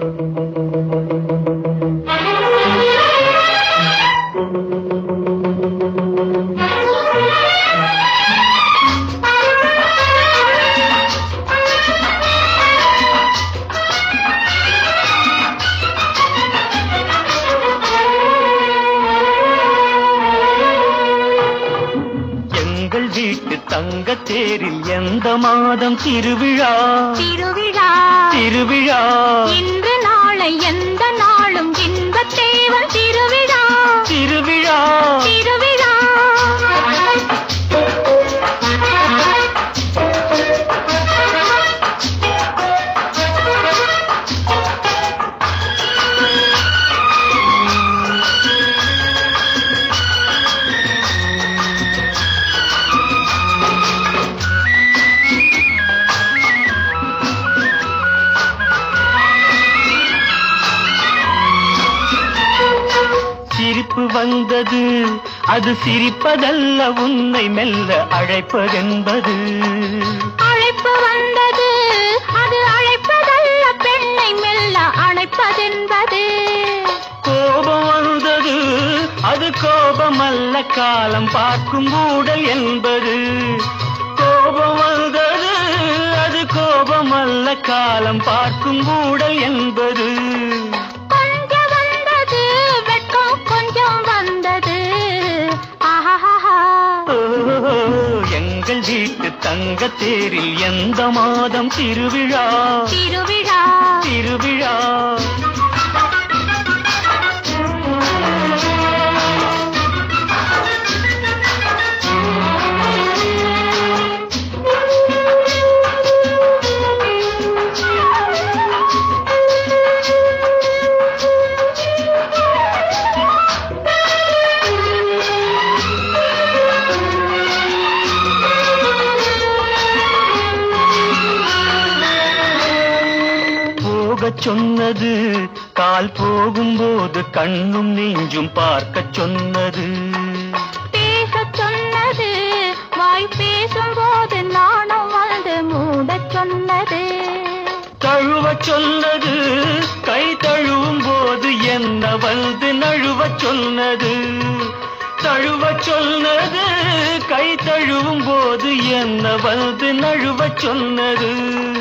எங்கள் வீட்டு தங்க தேரில் எந்த மாதம் திருவிழா திருவிழா திருவிழா இன்று நாளை எந்த நாளும் இன்பத் தேவன் திருவிழா திருவிழா திருவிழா சிரிப்பு வந்தது அது சிரிப்பதல்ல உன்னை மெல்ல அழைப்பதென்பது அழைப்பு வந்தது அது அழைப்பதல்ல பெண்ணை மெல்ல அழைப்பதென்பது கோபம் வந்தது அது கோபமல்ல காலம் பார்க்கும் ஊடல் என்பது கோபம் வந்தது அது கோபமல்ல காலம் பார்க்கும் ஊடல் என்பது கொஞ்சம் வந்தது வெட்கம் கொஞ்சம் வந்தது ஆஹாஹா ஓ, எங்கள் வீட்டு தங்க தேரில் எந்த மாதம் திருவிழா திருவிழா திருவிழா போகச் சொன்னது கால் போகும்போது கண்ணும் நெஞ்சும் பார்க்கச் சொன்னது பேசச் சொன்னது வாய் பேசும்போது நாணம் வந்து மூடச் சொன்னது தழுவச் சொன்னது கை தழுவும் போது என்ன வந்து நழுவச் சொன்னது தழுவச் சொன்னது கை தழுவும் போது என்ன வந்து நழுவச் சொன்னது